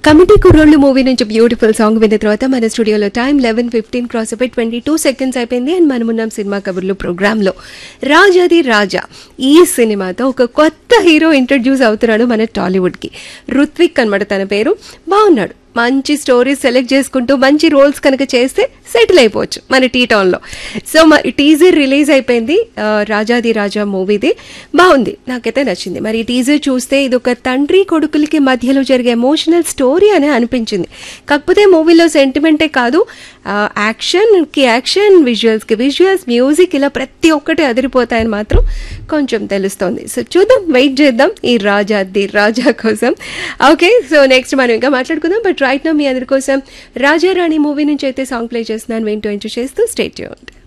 committee కుర్రోళ్ళు movie నుంచి beautiful song విన్న తర్వాత మన స్టూడియోలో టైం లెవెన్ ఫిఫ్టీన్ క్రాస్ అయిపోయి ట్వంటీ టూ సెకండ్స్ అయిపోయింది అండ్ మనమున్నాం సినిమా కబుర్లు ప్రోగ్రాంలో రాజాది రాజా ఈ సినిమాతో ఒక కొత్త హీరో ఇంట్రడ్యూస్ అవుతున్నాడు మన టాలీవుడ్కి రుత్విక్ అనమాట తన పేరు బాగున్నాడు మంచి స్టోరీస్ సెలెక్ట్ చేసుకుంటూ మంచి రోల్స్ కనుక చేస్తే సెటిల్ అయిపోవచ్చు మన టీ టౌన్లో సో మరి టీజర్ రిలీజ్ అయిపోయింది ఆ, రాజాది రాజా మూవీది బాగుంది నాకైతే నచ్చింది మరి ఈ టీజర్ చూస్తే ఇది ఒక తండ్రి కొడుకులకి మధ్యలో జరిగే ఎమోషనల్ స్టోరీ అని అనిపించింది కాకపోతే మూవీలో సెంటిమెంటే కాదు ఆ, యాక్షన్కి యాక్షన్ విజువల్స్కి విజువల్స్ మ్యూజిక్ ఇలా ప్రతి ఒక్కటి అదిరిపోతాయని మాత్రం కొంచెం తెలుస్తోంది సో చూద్దాం వెయిట్ చేద్దాం ఈ రాజా ది రాజా కోసం ఓకే సో నెక్స్ట్ మనం ఇంకా మాట్లాడుకుందాం బట్ రైట్ నా మీ అందరి కోసం రాజా రాణి మూవీ నుంచి అయితే సాంగ్ ప్లే చేస్తున్నాను వింటూ ఎంజాయ్ చేస్తూ స్టేట్ చేయండి